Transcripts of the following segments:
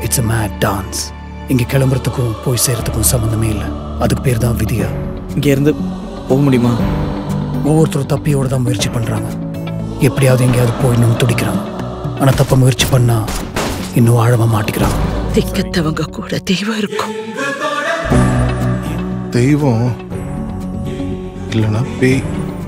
it's a mad dance இங்கே கிளம்புறதுக்கும் போய் சேர்றதுக்கும் சம்மந்தமே இல்லை அதுக்கு பேர் தான் விதியா இங்கேருந்து போக முடியுமா ஒவ்வொருத்தரும் தப்பியோட தான் முயற்சி பண்ணுறாங்க எப்படியாவது எங்கேயாவது போயிடணும்னு துடிக்கிறாங்க ஆனால் தப்ப முயற்சி பண்ணா இன்னும் ஆழமாக மாட்டிக்கிறாங்க திக்கத்தவங்க கூட தெய்வம் இருக்கும் தெய்வம் இல்லைன்னா பேய்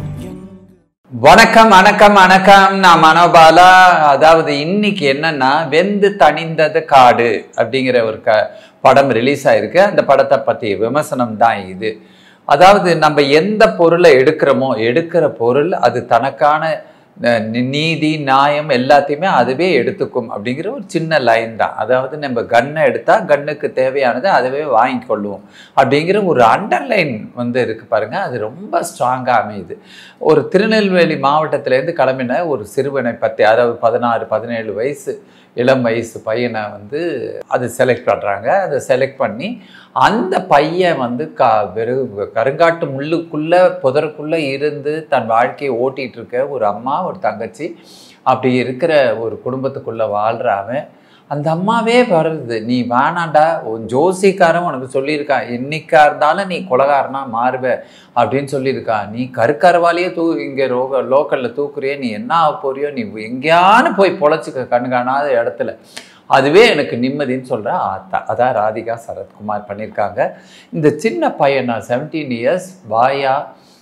வணக்கம் வணக்கம் வணக்கம் நான் மனோபாலா அதாவது இன்னைக்கு என்னன்னா வெந்து தணிந்தது காடு அப்படிங்கிற ஒரு க படம் ரிலீஸ் ஆயிருக்கு அந்த படத்தை பற்றிய விமர்சனம் தான் இது அதாவது நம்ம எந்த பொருளை எடுக்கிறோமோ எடுக்கிற பொருள் அது தனக்கான அஹ், நி- நீதி நியாயம் எல்லாத்தையுமே அதுவே எடுத்துக்கும் அப்படிங்கிற ஒரு சின்ன லைன் தான் அதாவது நம்ம கன்னை எடுத்தால் கன்னுக்கு தேவையானதை அதுவே வாங்கி கொள்ளுவோம் அப்படிங்கிற ஒரு அண்டர்லைன் வந்து இருக்கு பாருங்க அது ரொம்ப ஸ்ட்ராங்காக அமையுது ஒரு திருநெல்வேலி மாவட்டத்திலேருந்து கிளம்பின ஒரு சிறுவனை பற்றி அதாவது பதினாறு பதினேழு வயசு இளம் வயசு பையனை வந்து அது செலக்ட் பண்ணுறாங்க அதை செலக்ட் பண்ணி அந்த பையன் வந்து கா வெறும் கருங்காட்டு முள்ளுக்குள்ளே புதருக்குள்ளே இருந்து தன் வாழ்க்கையை ஓட்டிகிட்டு இருக்க ஒரு அம்மா ஒரு தங்கச்சி அப்படி இருக்கிற ஒரு குடும்பத்துக்குள்ளே வாழ்கிற அவன் அந்த அம்மாவே வருது நீ வேணாண்டா உன் ஜோசிக்காரன் உனக்கு சொல்லியிருக்கான் என்னைக்கா இருந்தாலும் நீ கொலகாரனா மாறுவ அப்படின்னு சொல்லியிருக்கான் நீ கருக்கரவாலேயே தூ இங்கே ரோக லோக்கலில் தூக்குறியே நீ என்ன ஆக போறியோ நீ எங்கேயானு போய் பொழைச்சிக்க கண்ணு காணாத இடத்துல அதுவே எனக்கு நிம்மதின்னு சொல்கிற ஆத்தா அதான் ராதிகா சரத்குமார் பண்ணியிருக்காங்க இந்த சின்ன பையன் நான் செவன்டீன் இயர்ஸ் வாயா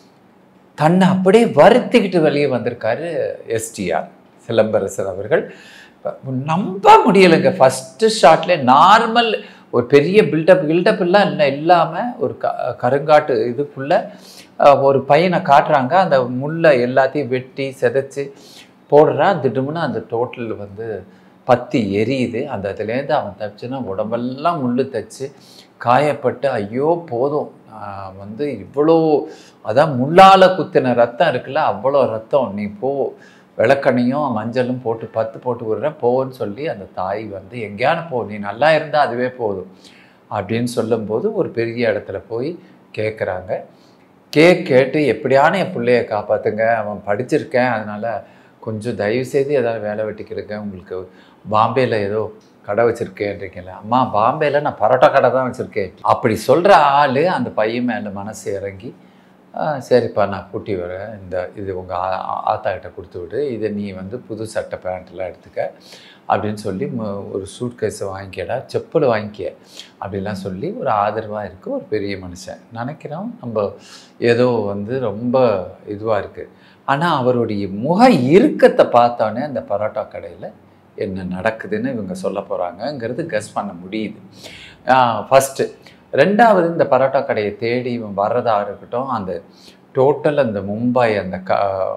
தன்னை அப்படியே வருத்திக்கிட்டு வெளியே வந்திருக்காரு எஸ்டிஆர் சிலம்பரசர் அவர்கள் இப்ப நம்ப முடியலைங்க ஃபஸ்ட்டு ஷாட்ல நார்மல் ஒரு பெரிய பில்டப் கில்டப் எல்லாம் இல்லை இல்லாமல் ஒரு க கருங்காட்டு இதுக்குள்ள அஹ், ஒரு பையனை காட்டுறாங்க அந்த முள்ளை எல்லாத்தையும் வெட்டி செதைச்சு போடுறான் திடுமுன்னு அந்த டோட்டல் வந்து பத்தி எரியுது அந்த இதுலேருந்து அவன் தப்பிச்சுன்னா உடம்பெல்லாம் முள்ளு தச்சு காயப்பட்டு ஐயோ போதும் நான் வந்து இவ்வளோ அதான் முள்ளால் குத்தின ரத்தம் இருக்குல்ல அவ்வளோ ரத்தம் நீ போ விளக்கண்ணையும் மஞ்சளும் போட்டு பத்து போட்டு விடுறேன் போன்னு சொல்லி அந்த தாய் வந்து எங்கேயான போ நீ நல்லா இருந்தால் அதுவே போதும் அப்படின்னு சொல்லும்போது ஒரு பெரிய இடத்துல போய் கேட்குறாங்க கேக் கேட்டு எப்படியான என் பிள்ளைய காப்பாற்றுங்க அவன் படிச்சிருக்கேன் அதனால் கொஞ்சம் தயவு செய்து ஏதாவது வேலை வெட்டிக்கிறேங்க உங்களுக்கு பாம்பேயில் ஏதோ கடை வச்சுருக்கேன்றீங்களா அம்மா பாம்பேயில் நான் பரோட்டா கடை தான் வச்சுருக்கேன் அப்படி சொல்கிற ஆள் அந்த பையன் மேலே மனசு இறங்கி "ஆ, சரிப்பா நான் கூட்டி வரேன் இந்த இது உங்கள் ஆத்தா கிட்ட கொடுத்து விடு இதை நீ வந்து புது சட்டை பேண்ட்லாம் எடுத்துக்க அப்படின்னு சொல்லி மு- ஒரு சூட் கேஸை வாங்கிக்கடா செப்பல் வாங்கிக்க அப்படிலாம் சொல்லி ஒரு ஆதரவாக இருக்குது ஒரு பெரிய மனுஷன் நினைக்கிறோம் நம்ம ஏதோ வந்து ரொம்ப இதுவாக இருக்குது ஆனால் அவருடைய முக இறுக்கத்தை பார்த்தோன்னே அந்த பரோட்டா கடையில் என்ன நடக்குதுன்னு இவங்க சொல்ல போகிறாங்கங்கிறது கஸ் பண்ண முடியுது ஃபஸ்ட்டு ரெண்டாவது இந்த பரோட்டா கடையை தேடி இவன் வர்றதா இருக்கட்டும் அந்த டோட்டல் அந்த மும்பை அந்த க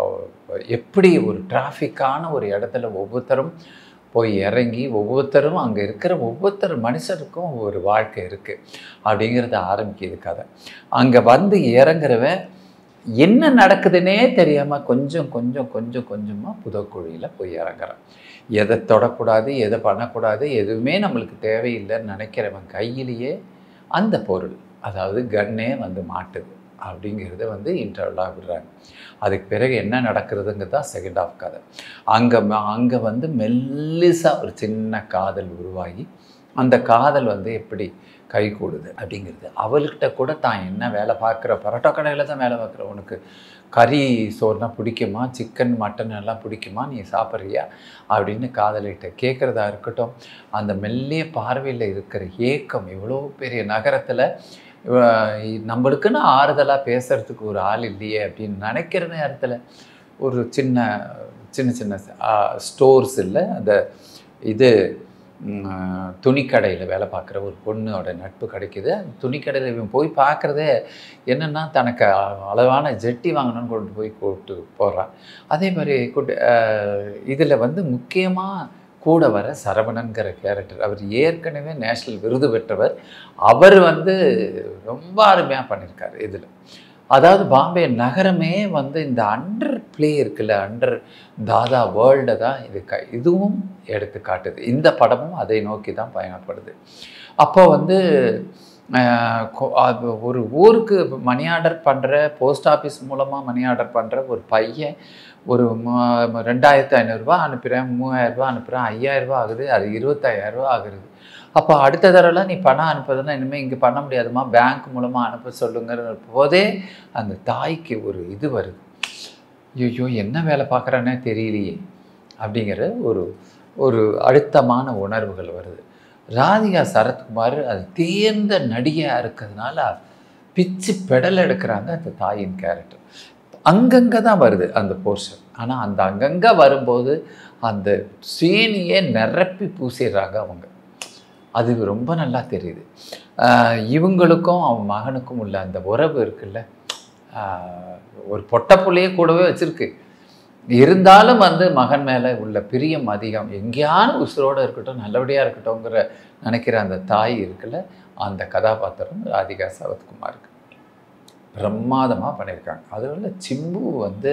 எப்படி ஒரு டிராஃபிக்கான ஒரு இடத்துல ஒவ்வொருத்தரும் போய் இறங்கி ஒவ்வொருத்தரும் அங்கே இருக்கிற ஒவ்வொருத்தர் மனுஷருக்கும் ஒரு வாழ்க்கை இருக்குது அப்படிங்கிறத ஆரம்பிக்குது கதை அங்கே வந்து இறங்குறவன் என்ன நடக்குதுன்னே தெரியாமல் கொஞ்சம் கொஞ்சம் கொஞ்சம் கொஞ்சமாக புதக்குழியில் போய் இறங்குறான் எதை தொடக்கூடாது எதை பண்ணக்கூடாது எதுவுமே நம்மளுக்கு தேவையில்லைன்னு நினைக்கிறவன் கையிலேயே அந்த பொருள் அதாவது கன்னே வந்து மாட்டுது அப்படிங்கிறத வந்து இன்டர்வலாக விடுறாங்க அதுக்கு பிறகு என்ன நடக்கிறதுங்கிறது தான் செகண்ட் ஆஃப் கதை அங்கே அங்கே வந்து மெல்லிசாக ஒரு சின்ன காதல் உருவாகி அந்த காதல் வந்து எப்படி கை கூடுது அப்படிங்கிறது அவள்கிட்ட கூட தான் என்ன வேலை பார்க்குற பரோட்டா கடையில் தான் வேலை பார்க்குற உனக்கு கறி சோறுனா பிடிக்குமா சிக்கன் மட்டன் எல்லாம் பிடிக்குமா நீ சாப்பிட்றியா அப்படின்னு காதலிட்ட கேட்குறதா இருக்கட்டும் அந்த மெல்லிய பார்வையில் இருக்கிற ஏக்கம் இவ்வளோ பெரிய நகரத்தில் நம்மளுக்குன்னு ஆறுதலாக பேசுறதுக்கு ஒரு ஆள் இல்லையே அப்படின்னு நினைக்கிற நேரத்தில் ஒரு சின்ன சின்ன சின்ன ஸ்டோர்ஸ் இல்லை அந்த இது துணிக்கடையில் வேலை பார்க்குற ஒரு பொண்ணோட நட்பு கிடைக்குது அந்த துணிக்கடையில் இவன் போய் பார்க்குறதே என்னென்னா தனக்கு அ- அளவான ஜெட்டி வாங்கணும்னு கொண்டு போய் கூப்பிட்டு போடுறான் அதே மாதிரி கூட்டு இதில் வந்து முக்கியமாக கூட வர சரவணன்கிற கேரக்டர் அவர் ஏற்கனவே நேஷ்னல் விருது பெற்றவர் அவர் வந்து ரொம்ப அருமையாக பண்ணியிருக்காரு இதில் அதாவது பாம்பே நகரமே வந்து இந்த அண்டர் ப்ளே இருக்குல்ல அண்டர் தாதா வேர்ல்டை தான் இது க இதுவும் எடுத்து காட்டுது இந்த படமும் அதை நோக்கி தான் பயணப்படுது அப்போ வந்து ஆஹ் கொ- அது ஒரு ஊருக்கு மணி ஆர்டர் பண்ணுற போஸ்ட் ஆஃபீஸ் மூலமாக மணி ஆர்டர் பண்ணுற ஒரு பையன் ஒரு ம- ரெண்டாயிரத்து ஐநூறுரூவா அனுப்புகிறேன் மூவாயிரரூபா அனுப்புகிறேன் ஐயாயிரரூபா ஆகுது அது இருபத்தாயிரரூபா ஆகுது அப்போ அடுத்த தடவை நீ பணம் அனுப்புறதுன்னா இனிமேல் இங்கே பண்ண முடியாதுமா பேங்க் மூலமாக அனுப்ப சொல்லுங்கிற போதே அந்த தாய்க்கு ஒரு இது வருது ஐயோ என்ன வேலை பார்க்குறேன்னே தெரியலையே அப்படிங்கிற ஒரு ஒரு அழுத்தமான உணர்வுகள் வருது ராதிகா சரத்குமார் அது தேர்ந்த நடிகையாக இருக்கிறதுனால பிச்சு பெடல் எடுக்கிறாங்க அந்த தாயின் கேரக்டர் அங்கங்கே தான் வருது அந்த போர்ஷன் ஆனால் அந்த அங்கங்கே வரும்போது அந்த சீனியே நிரப்பி பூசிடுறாங்க அவங்க அது ரொம்ப நல்லா தெரியுது ஆஹ் இவங்களுக்கும் அவன் மகனுக்கும் உள்ள அந்த உறவு இருக்குல்ல ஆஹ் ஒரு பொட்ட புள்ளையே கூடவே வச்சிருக்கு இருந்தாலும் வந்து மகன் மேலே உள்ள பிரியம் அதிகம் எங்கேயான உசுரோடு இருக்கட்டும் நல்லபடியாக இருக்கட்டும்ங்கிற நினைக்கிற அந்த தாய் இருக்குல்ல அந்த கதாபாத்திரம் ராதிகா சரத்குமாருக்கு பிரமாதமாக பண்ணியிருக்காங்க அதில் சிம்பு வந்து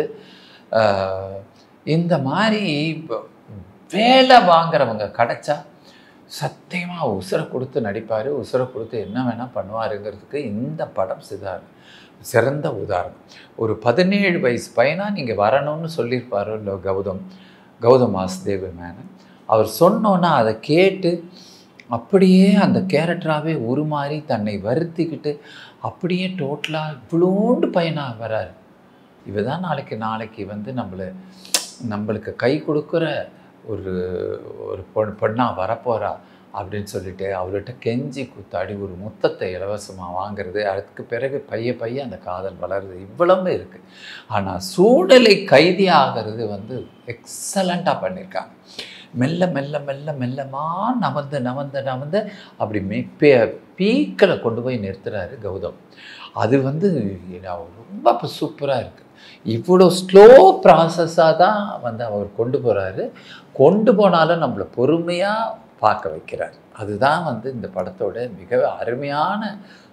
ஆஹ், இந்த மாதிரி இப்ப வேலை வாங்குறவங்க கிடைச்சா சத்தியமாக உசுரை கொடுத்து நடிப்பார் உசுரை கொடுத்து என்ன வேணால் பண்ணுவாருங்கிறதுக்கு இந்த படம் சிதார் சிறந்த உதாரணம் ஒரு பதினேழு வயசு பையனா நீங்கள் வரணும்னு சொல்லியிருப்பாரோ இல்லை கௌதம் கௌதம் வாசுதேவ மேனன் அவர் சொன்னோன்னா அதை கேட்டு அப்படியே அந்த கேரக்டராகவே உருமாறி தன்னை வருத்திக்கிட்டு அப்படியே டோட்டலாக இவ்வளோண்டு பையனாக வராரு இவ தான் நாளைக்கு நாளைக்கு வந்து நம்மளை நம்மளுக்கு கை கொடுக்குற ஒரு ஒரு பொண் பொண்ணாக வரப்போகிறா அப்படின்னு சொல்லிட்டு அவர்கிட்ட கெஞ்சி குத்தாடி ஒரு முத்தத்தை இலவசமாக வாங்குறது அதுக்கு பிறகு பைய பைய அந்த காதல் வளருது இவ்வளவு இருக்குது ஆனால் சூழலை கைதி ஆகிறது வந்து எக்ஸலண்ட்டாக பண்ணியிருக்காங்க மெல்ல மெல்ல மெல்ல மெல்லமா நவந்து நவந்து நவந்து அப்படி மெ பீக்கில் கொண்டு போய் நிறுத்துறாரு கௌதம் அது வந்து ரொம்ப சூப்பராக இருக்குது இவ்வளோ ஸ்லோ ப்ராசஸாக தான் வந்து அவர் கொண்டு போகிறாரு கொண்டு போனாலும் நம்மளை பொறுமையாக பார்க்க வைக்கிறார் அதுதான் வந்து இந்த படத்தோட மிக அருமையான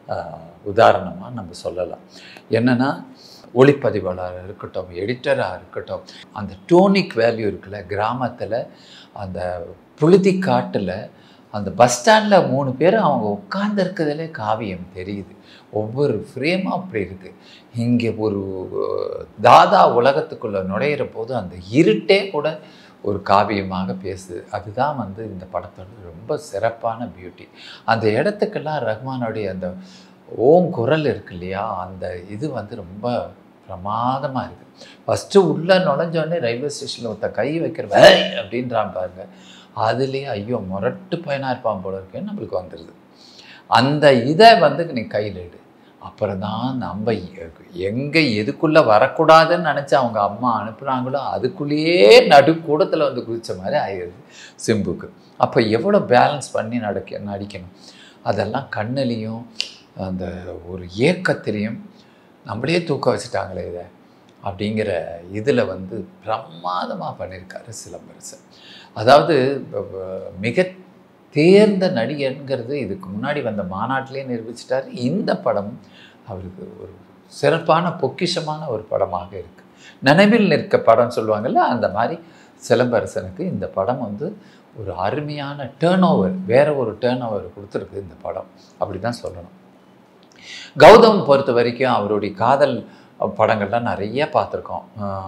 உதாரணமாக நம்ம சொல்லலாம் என்னென்னா ஒளிப்பதிவாளராக இருக்கட்டும் எடிட்டராக இருக்கட்டும் அந்த டோனிக் வேல்யூ இருக்குல்ல கிராமத்தில் அந்த புழுதி காட்டில் அந்த பஸ் ஸ்டாண்டில் மூணு பேர் அவங்க உட்கார்ந்துருக்கிறதுலே காவியம் தெரியுது ஒவ்வொரு ஃப்ரேமும் அப்படி இருக்குது இங்கே ஒரு தாதா உலகத்துக்குள்ளே நுழையிற போது அந்த இருட்டே கூட ஒரு காவியமாக பேசுது அதுதான் வந்து இந்த படத்தோட ரொம்ப சிறப்பான பியூட்டி அந்த இடத்துக்கெல்லாம் ரஹ்மானுடைய அந்த ஓம் குரல் இருக்கு இல்லையா அந்த இது வந்து ரொம்ப பிரமாதமாக இருக்குது ஃபஸ்ட்டு உள்ளே நுழைஞ்சோடனே ரயில்வே ஸ்டேஷனில் ஒருத்த கை வைக்கிற வே அப்படின்றான் பாருங்க அதுலேயே ஐயோ முரட்டு பையனாக இருப்பான் போல இருக்கேன்னு நம்மளுக்கு வந்துடுது அந்த இதை வந்து நீ கையில் எடு அப்புறம் தான் நம்ம எங்கே எதுக்குள்ளே வரக்கூடாதுன்னு நினச்சி அவங்க அம்மா அனுப்புனாங்களோ அதுக்குள்ளேயே நடுக்கூடத்தில் வந்து குதித்த மாதிரி ஆயிடுது சிம்புக்கு அப்போ எவ்வளோ பேலன்ஸ் பண்ணி நடக்க நடிக்கணும் அதெல்லாம் கண்ணுலேயும் அந்த ஒரு ஏக்கத்திலையும் நம்மளே தூக்க வச்சுட்டாங்களே இதை அப்படிங்கிற இதில் வந்து பிரமாதமாக பண்ணியிருக்காரு சிலம்பரசன் அதாவது மிக தேர்ந்த நடிகருங்கிறது இதுக்கு முன்னாடி வந்த மாநாட்டிலே நிரூபிச்சிட்டார் இந்த படம் அவருக்கு ஒரு சிறப்பான பொக்கிஷமான ஒரு படமாக இருக்குது நினைவில் நிற்க படம் சொல்லுவாங்கள்ல அந்த மாதிரி சிலம்பரசனுக்கு இந்த படம் வந்து ஒரு அருமையான டேர்ன் ஓவர் வேற ஒரு டேர்ன் ஓவர் கொடுத்துருக்கு இந்த படம் அப்படி தான் சொல்லணும் கௌதம் பொறுத்த வரைக்கும் அவருடைய காதல் படங்கள்லாம் நிறைய பார்த்துருக்கோம்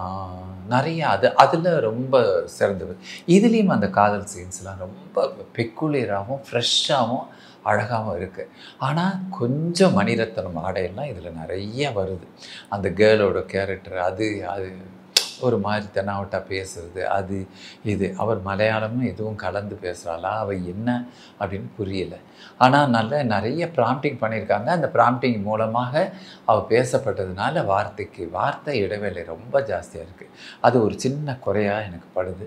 நிறைய அது அதில் ரொம்ப சிறந்தது இதுலேயும் அந்த காதல் சீன்ஸ்லாம் ரொம்ப பெக்குலியராகவும் ஃப்ரெஷ்ஷாகவும் அழகாகவும் இருக்குது ஆனால் கொஞ்சம் மணிரத்னம் ஆடையெல்லாம் இதில் நிறைய வருது அந்த கேர்ளோட கேரக்டர் அது அது ஒரு மாதிரி தென்னாவட்டா பேசுறது அது இது அவர் மலையாளமும் எதுவும் கலந்து பேசுகிறாளா அவள் என்ன அப்படின்னு புரியல ஆனால் நல்ல நிறைய ப்ராம்ப்டிங் பண்ணியிருக்காங்க அந்த ப்ராம்ப்டிங் மூலமாக அவள் பேசப்பட்டதுனால வார்த்தைக்கு வார்த்தை இடைவேளை ரொம்ப ஜாஸ்தியாக இருக்குது அது ஒரு சின்ன குறையாக எனக்கு படுது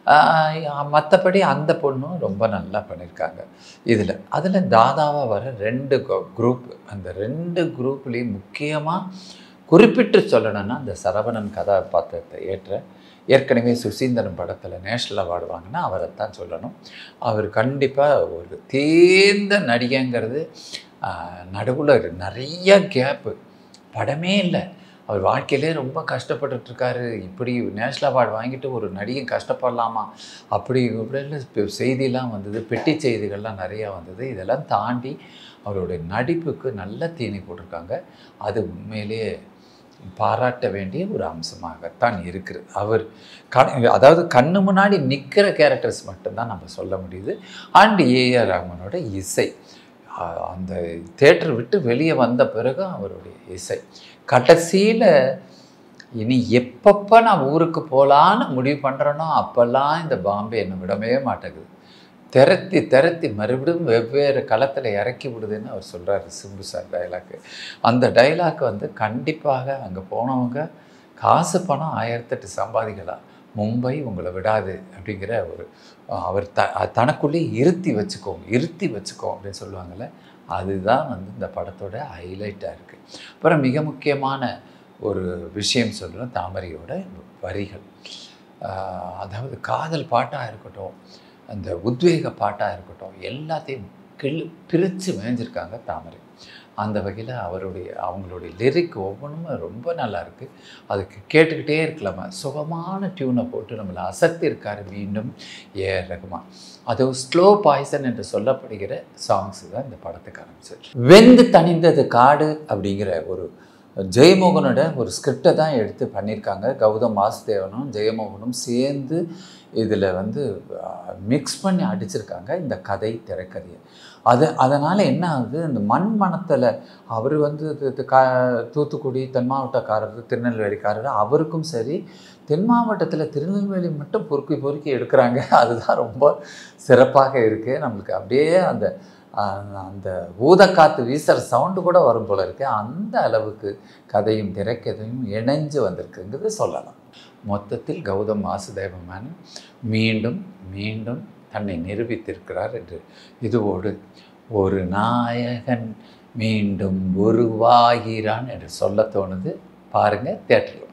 மற்றபடி அந்த பொண்ணும் ரொம்ப நல்லா பண்ணியிருக்காங்க இதில் அதில் தாதாவாக வர ரெண்டு குரூப் அந்த ரெண்டு குரூப்லேயும் முக்கியமாக குறிப்பிட்டு சொல்லணும்னா அந்த சரவணன் கதாபாத்திரத்தை ஏற்ற ஏற்கனவே சுசீந்திரன் படத்தில் நேஷ்னல் அவார்டு வாங்கினா அவரை தான் சொல்லணும் அவர் கண்டிப்பாக ஒரு தேர்ந்த நடிகைங்கிறது நடுவில் நிறைய கேப்பு படமே இல்லை அவர் வாழ்க்கையிலே ரொம்ப கஷ்டப்பட்டுட்டு இருக்காரு இப்படி நேஷ்னல் அவார்டு வாங்கிட்டு ஒரு நடிகன் கஷ்டப்படலாமா அப்படி இப்படின்னு இப்ப செய்திலாம் வந்தது பெட்டி செய்திகள்லாம் நிறையா வந்தது இதெல்லாம் தாண்டி அவருடைய நடிப்புக்கு நல்ல தீனி போட்டிருக்காங்க அது உண்மையிலேயே பாராட்ட வேண்டிய ஒரு அம்சமாகத்தான் இருக்குது அவர் க அதாவது கண்ணு முன்னாடி நிற்கிற கேரக்டர்ஸ் மட்டும்தான் நம்ம சொல்ல முடியுது அண்ட் ஏஆர் ரஹ்மானோட இசை அ- அந்த தேட்டர் விட்டு வெளியே வந்த பிறகு அவருடைய இசை கடைசியில் இனி எப்பப்போ நான் ஊருக்கு போகலான்னு முடிவு பண்ணுறேனோ அப்போல்லாம் இந்த பாம்பே என்னை விடவே மாட்டேங்குது திரத்தி திரத்தி மறுபடியும் வெவ்வேறு களத்தில் இறக்கி விடுதுன்னு அவர் சொல்கிறாரு சிம்பு சார் டைலாக்கு அந்த டைலாக் வந்து கண்டிப்பாக அங்கே போனவங்க காசு பணம் ஆயிரத்தெட்டு சம்பாதிக்கலாம் மும்பை உங்களை விடாது அப்படிங்கிற ஒரு அவர் த தனக்குள்ளே இருத்தி வச்சுக்கோங்க இருத்தி வச்சுக்கோ அப்படின்னு சொல்லுவாங்கள்ல அதுதான் வந்து இந்த படத்தோட ஹைலைட்டாக இருக்குது அப்புறம் மிக முக்கியமான ஒரு விஷயம் சொல்கிறேன் தாமரையோட வரிகள் ஆஹ் அதாவது காதல் பாட்டாக இருக்கட்டும் அந்த உத்வேக பாட்டாக இருக்கட்டும் எல்லாத்தையும் கிளு பிரித்து மேய்ஞ்சிருக்காங்க தாமரை அந்த வகையில் அவருடைய அவங்களுடைய லிரிக் ஒவ்வொன்றுமே ரொம்ப நல்லா இருக்குது அதுக்கு கேட்டுக்கிட்டே இருக்கலாமா சுகமான டியூனை போட்டு நம்மளை அசத்தி இருக்காரு மீண்டும் ஏ ரகுமான் அது ஸ்லோ பாய்சன் என்று சொல்லப்படுகிற சாங்ஸ் தான் இந்த படத்துக்கு ஆரம்பிச்சு வெந்து தணிந்தது காடு அப்படிங்கிற ஒரு ஜெயமோகனோட ஒரு ஸ்கிரிப்டை தான் எடுத்து பண்ணியிருக்காங்க கௌதம் வாசுதேவனும் ஜெயமோகனும் சேர்ந்து இதில் வந்து மிக்ஸ் பண்ணி அடிச்சிருக்காங்க இந்த கதை திரைக்கதையை அது அதனால் என்ன ஆகுது இந்த மண் மணத்தில் அவர் வந்து இது- இது கா தூத்துக்குடி தென் மாவட்டக்காரர் திருநெல்வேலிக்காரர் அவருக்கும் சரி தென் மாவட்டத்தில் திருநெல்வேலி மட்டும் பொறுக்கி பொறுக்கி எடுக்கிறாங்க அதுதான் ரொம்ப சிறப்பாக இருக்குது நம்மளுக்கு அப்படியே அந்த ஆஹ், அந்த ஊதக்காத்து வீசுகிற சவுண்டு கூட வரும் போல இருக்கு அந்த அளவுக்கு கதையும் திரைக்கதையும் இணைஞ்சு வந்திருக்குங்கிறது சொல்லலாம் மொத்தத்தில் கௌதம் வாசுதேவ மீண்டும் மீண்டும் தன்னை நிரூபித்திருக்கிறார் என்று இதுவோடு ஒரு நாயகன் மீண்டும் உருவாகிறான் என்று சொல்ல தோணுது பாருங்க தேட்டரில்